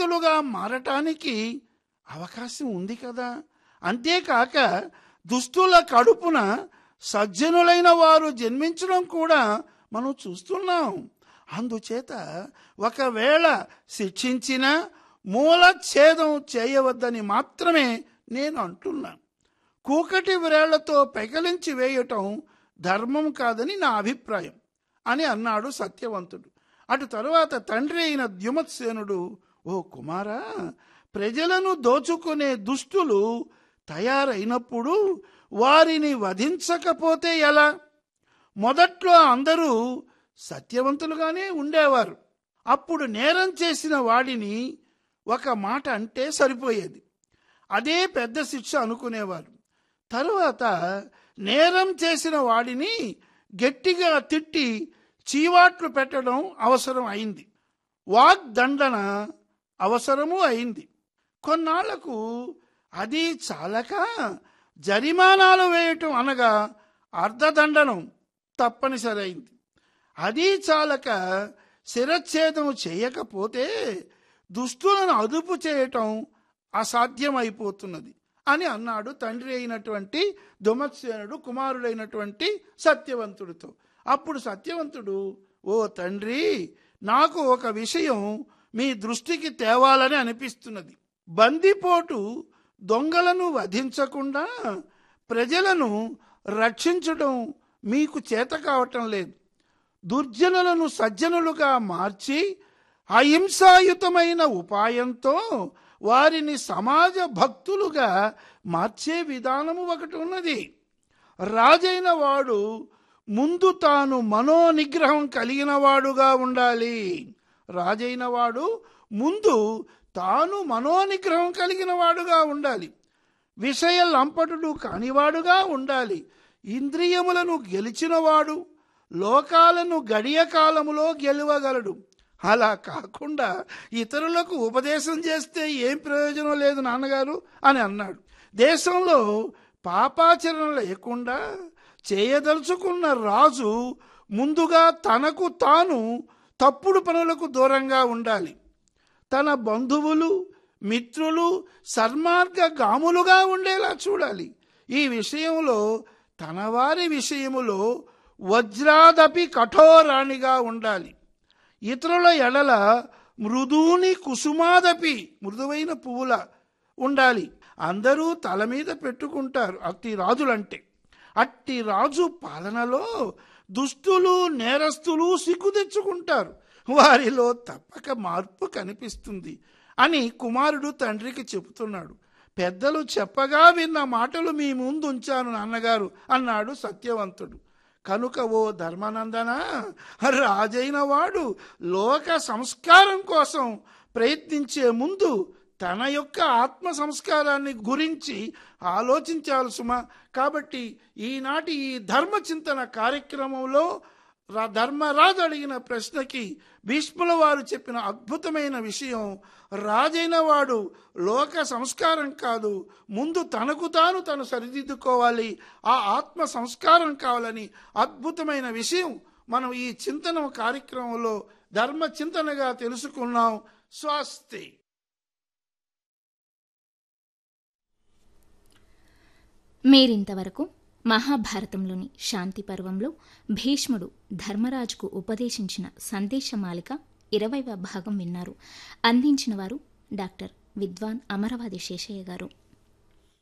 సత్యవంతులుగా మారటానికి అవకాశం ఉంది కదా అంతేకాక దుస్తుల కడుపున సజ్జనులైన వారు జన్మించడం కూడా మనం చూస్తున్నాం అందుచేత ఒకవేళ శిక్షించిన మూలఛేదం చేయవద్దని మాత్రమే నేను అంటున్నాను కూకటి వ్రేళ్లతో పెకలించి వేయటం ధర్మం కాదని నా అభిప్రాయం అని అన్నాడు సత్యవంతుడు అటు తరువాత తండ్రి అయిన ద్యుమత్సేనుడు ఓ కుమారా ప్రజలను దోచుకునే దుష్టులు తయారైనప్పుడు వారిని వధించకపోతే ఎలా మొదట్లో అందరూ సత్యవంతులుగానే ఉండేవారు అప్పుడు నేరం చేసిన వాడిని ఒక మాట అంటే సరిపోయేది అదే పెద్ద శిక్ష అనుకునేవారు తరువాత నేరం చేసిన వాడిని గట్టిగా తిట్టి చీవాట్లు పెట్టడం అవసరం అయింది వాగ్దండన అవసరము అయింది కొన్నాళ్లకు అది చాలక జరిమానాలు వేయటం అనగా అర్ధదండనం తప్పనిసరి అయింది అది చాలక శిరచ్ఛేదం చేయకపోతే దుష్టులను అదుపు చేయటం అసాధ్యమైపోతున్నది అని అన్నాడు తండ్రి అయినటువంటి దుమత్సేనుడు కుమారుడైనటువంటి సత్యవంతుడితో అప్పుడు సత్యవంతుడు ఓ తండ్రి నాకు ఒక విషయం మీ దృష్టికి తేవాలని అనిపిస్తున్నది బందిపోటు దొంగలను వధించకుండా ప్రజలను రక్షించడం మీకు చేత కావటం లేదు దుర్జనులను సజ్జనులుగా మార్చి అహింసాయుతమైన ఉపాయంతో వారిని సమాజ భక్తులుగా మార్చే విధానము ఒకటి ఉన్నది రాజైన వాడు ముందు తాను మనోనిగ్రహం కలిగిన వాడుగా ఉండాలి రాజైన వాడు ముందు తాను మనోనిగ్రహం కలిగిన వాడుగా ఉండాలి విషయ లంపటుడు కానివాడుగా ఉండాలి ఇంద్రియములను గెలిచినవాడు లోకాలను గడియ కాలములో గెలవగలడు అలా కాకుండా ఇతరులకు ఉపదేశం చేస్తే ఏం ప్రయోజనం లేదు నాన్నగారు అని అన్నాడు దేశంలో పాపాచరణ లేకుండా చేయదలుచుకున్న రాజు ముందుగా తనకు తాను తప్పుడు పనులకు దూరంగా ఉండాలి తన బంధువులు మిత్రులు సన్మార్గగాములుగా ఉండేలా చూడాలి ఈ విషయంలో తన వారి విషయములో వజ్రాదపి కఠోరాణిగా ఉండాలి ఇతరుల ఎడల మృదువుని కుసుమాదపి మృదువైన పువ్వుల ఉండాలి అందరూ తల మీద పెట్టుకుంటారు అట్టి రాజులంటే అట్టి రాజు పాలనలో దుస్తులు నేరస్తులు సిగ్గు తెచ్చుకుంటారు వారిలో తప్పక మార్పు కనిపిస్తుంది అని కుమారుడు తండ్రికి చెబుతున్నాడు పెద్దలు చెప్పగా విన్న మాటలు మీ ముందు ఉంచాను నాన్నగారు అన్నాడు సత్యవంతుడు కనుక ఓ ధర్మానందన రాజైన వాడు లోక సంస్కారం కోసం ప్రయత్నించే ముందు తన యొక్క ఆత్మ సంస్కారాన్ని గురించి ఆలోచించాలి సుమా కాబట్టి ఈనాటి ఈ ధర్మ చింతన కార్యక్రమంలో రా- ధర్మరాజు అడిగిన ప్రశ్నకి భీష్ముల వారు చెప్పిన అద్భుతమైన విషయం రాజైన వాడు లోక సంస్కారం కాదు ముందు తనకు తాను తను సరిదిద్దుకోవాలి ఆ ఆత్మ సంస్కారం కావాలని అద్భుతమైన విషయం మనం ఈ చింతన కార్యక్రమంలో ధర్మ చింతనగా తెలుసుకున్నాం స్వస్తి మీరింతవరకు మహాభారతంలోని శాంతి పర్వంలో భీష్ముడు ధర్మరాజుకు ఉపదేశించిన సందేశమాలిక ఇరవైవ భాగం విన్నారు అందించిన వారు డాక్టర్ విద్వాన్ అమరవాది శేషయ్య గారు